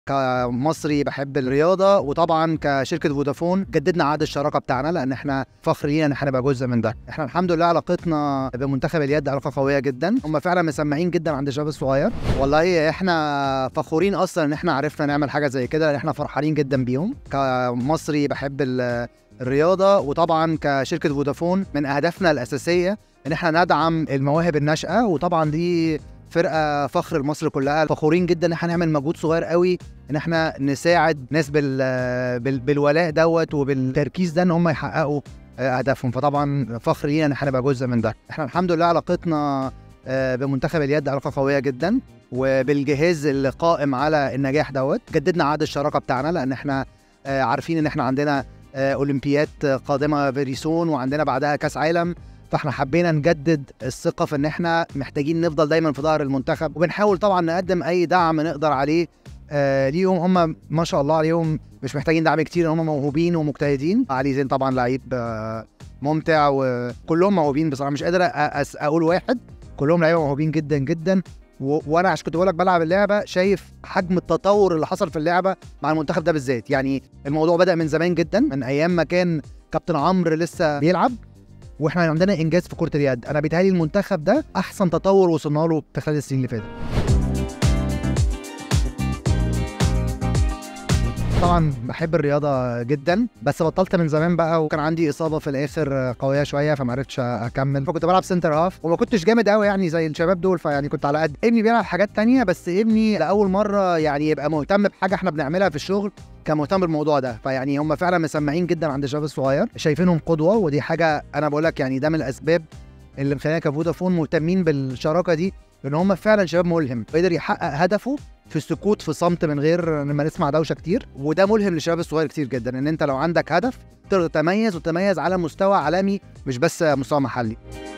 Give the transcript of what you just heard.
كمصري بحب الرياضه وطبعا كشركه فودافون جددنا عقد الشراكه بتاعنا لان احنا فخرين ان احنا نبقى جزء من ده احنا الحمد لله علاقتنا بمنتخب اليد علاقه قويه جدا هم فعلا مسمعين جدا عند الشباب الصغير والله احنا فخورين اصلا ان احنا عرفنا نعمل حاجه زي كده لان احنا فرحانين جدا بيهم كمصري بحب ال- الرياضه وطبعا كشركه فودافون من اهدافنا الاساسيه ان احنا ندعم المواهب الناشئه وطبعا دي فرقه فخر لمصر كلها فخورين جدا ان احنا نعمل مجهود صغير قوي ان احنا نساعد ناس بال بال بالولاء دوت وبالتركيز ده ان هم يحققوا آه، اهدافهم فطبعا فخر لينا ان احنا نبقى جزء من ده احنا الحمد لله علاقتنا آه، بمنتخب اليد علاقه قويه جدا وبالجهاز اللي قائم على النجاح دوت جددنا عقد الشراكه بتاعنا لان احنا آه، عارفين ان احنا عندنا آه، اولمبيات قادمه فيري سون وعندنا بعدها كاس عالم فاحنا حبينا نجدد الثقه في ان احنا محتاجين نفضل دايما في ظهر المنتخب وبنحاول طبعا نقدم اي دعم نقدر عليه آه ليهم هم ما شاء الله عليهم مش محتاجين دعم كتير هم موهوبين ومجتهدين علي زين طبعا لعيب آه ممتع وكلهم موهوبين بصراحه مش قادر أ- أس- اقول واحد كلهم لعيبه موهوبين جدا جدا و- وانا عشان كنت بقول لك بلعب اللعبه شايف حجم التطور اللي حصل في اللعبه مع المنتخب ده بالذات يعني الموضوع بدا من زمان جدا من ايام ما كان كابتن عمرو لسه بيلعب واحنا عندنا انجاز في كره اليد انا بيتهيألي المنتخب ده احسن تطور وصلنا له في خلال السنين اللي فاتت طبعا بحب الرياضه جدا بس بطلت من زمان بقى وكان عندي اصابه في الاخر قويه شويه فما عرفتش اكمل فكنت بلعب سنتر هاف وما كنتش جامد قوي يعني زي الشباب دول فيعني كنت على قد ابني بيلعب حاجات تانية بس ابني لاول مره يعني يبقى مهتم بحاجه احنا بنعملها في الشغل كان مهتم بالموضوع ده فيعني هم فعلا مسمعين جدا عند الشباب الصغير شايفينهم قدوه ودي حاجه انا بقول لك يعني ده من الاسباب اللي مخلينا كفودافون مهتمين بالشراكه دي لان هم فعلا شباب ملهم قدر يحقق هدفه في السكوت في صمت من غير لما نسمع دوشه كتير وده ملهم للشباب الصغير كتير جدا ان انت لو عندك هدف تقدر تتميز وتتميز على مستوى عالمي مش بس مستوى محلي